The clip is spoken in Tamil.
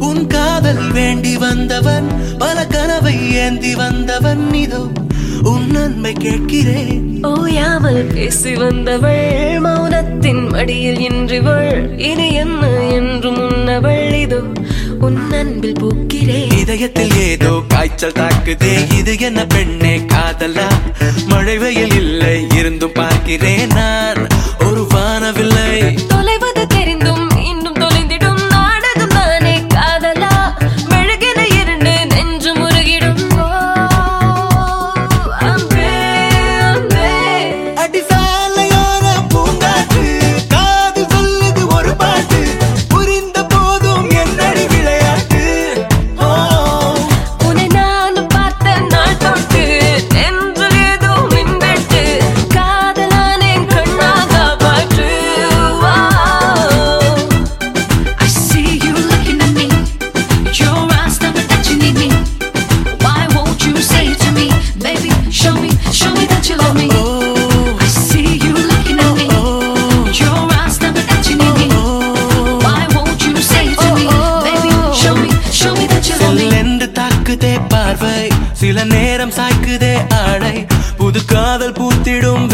உன் காதல் வேண்டி வந்தவன் பல கனவை ஏந்தி வந்தவன் இதோ உன் நன்மை கேட்கிறேன் ஓயாமல் பேசி வந்தவள் மௌனத்தின் மடியில் இன்றிவள் இனி என்ன என்று முன்னவள் இதோ உன் அன்பில் பூக்கிறேன் இதயத்தில் ஏதோ காய்ச்சல் தாக்குதே இது என்ன பெண்ணே காதலா மழை வெயில் இல்லை இருந்தும் பார்க்கிறேன் நான் ஒரு வானவில்லை தொலைவது தெரிந்தும் இன்னும் தொலைந்திடும் நாடகம் தானே காதலா மெழுகின இரண்டு நெஞ்சு முருகிடும் ஓ, அன்பே, அன்பே. அடிசாலையோர பூங்காற்று காது சொல்லுது ஒரு பாட்டு புரிந்த போதும் என்னடி விளையாட்டு ஓ உன்னை நானும் பார்த்த நாள் தொட்டு நெஞ்சில் ஏதோ மின்வெட்டு காதலானேன் கண்ணாக பாற்று I see you looking at me. Your eyes tell me that you need me. Why won't you say it to me, baby? Show me, show me that you love me. I see you looking at me. Your eyes tell me that you need me. Why won't you say it to me, baby? Show me, show me that you love me. செல்லென்று தாக்குதே பார்வை சில நேரம் சாய்க்குதே ஆடை புது காதல் பூத்திடும்